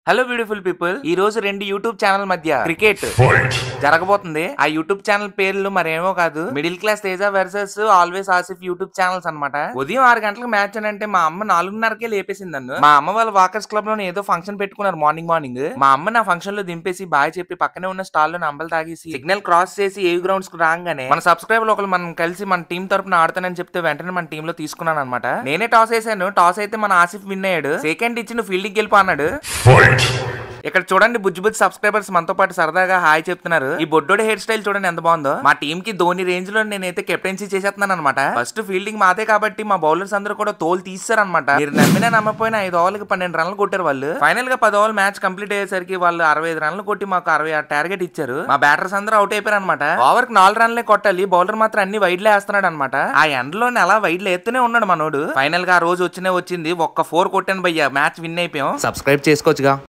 hello beautiful people ఈ రోజు రెండు యూట్యూబ్ ఛానల్ మధ్య క్రికెట్ జరగబోతుంది ఆ యూట్యూబ్ ఛానల్ పేర్లు మరేమో కాదు middle class Teja versus always Asif YouTube channels అన్నమాట ఉదయం ఆరు గంటలకు మ్యాచ్ అని అంటే మా అమ్మ నాలుగున్నరకే లేపేసింది నన్ను మా అమ్మ వాళ్ళ వాకర్స్ క్లబ్ లో ఏదో ఫంక్షన్ పెట్టుకున్నారు మార్నింగ్ మార్నింగ్ మా అమ్మ నా ఫంక్షన్ లో దింపేసి బాయ్ చెప్పి పక్కనే ఉన్న స్టాల్ లో అంబలు తాగేసి సిగ్నల్ క్రాస్ చేసి ఏ గ్రౌండ్స్ కు రాగానే మన సబ్స్క్రైబర్ ఒకరు మనం కలిసి మన టీం తరపున ఆడతానని చెప్తే వెంటనే మన టీం లో తీసుకున్నాను అనమాట నేనే టాస్ వేసాను టాస్ అయితే మన ఆసిఫ్ విన్ అయ్యాడు సెకండ్ ఇచ్చి నువ్వు ఫీల్డింగ్ గెలిపా అన్నాడు ఇక్కడ చూడండి బుజ్జి బుజ్జి సబ్స్క్రైబర్స్ మనతో పాటు సరదాగా హాయ్ చెప్తున్నారు ఈ బొడ్డోడి హెయిర్ స్టైల్ చూడండి ఎంత బాగుందో మా టీం కి ధోని రేంజ్ లో నేనైతే కెప్టెన్సీ చేసేస్తున్నాను అనమాట ఫస్ట్ ఫీల్డింగ్ మాదే కాబట్టి మా బౌలర్స్ అందరూ కూడా తోలు తీస్తారు అనమాట మీరు నమ్మినా నమ్మపోయినా ఐదు ఓవర్లకి పన్నెండు రన్లు కొట్టారు వాళ్ళు ఫైనల్ గా పది ఓవర్ మ్యాచ్ కంప్లీట్ అయ్యేసరికి వాళ్ళు అరవై ఐదు రన్లు కొట్టి మాకు అరవై ఆరు టార్గెట్ ఇచ్చారు మా బ్యాటర్స్ అందరూ అవుట్ అయిపోయారు అనమాట ఓవర్ కి నాలుగు రన్లే కొట్టాలి బౌలర్ మాత్రం అన్ని వైడ్ లో వేస్తున్నాడు అనమాట ఆ ఎండ్ లోనే అలా వైడ్ లో ఎత్తూనే ఉన్నాడు మనోడు ఫైనల్ గా ఆ రోజు వచ్చినే వచ్చింది ఒక్క ఫోర్ కొట్టాను భయ్య మ్యాచ్ విన్ అయిపోయాం సబ్స్క్రైబ్ చేసుకోవచ్చుగా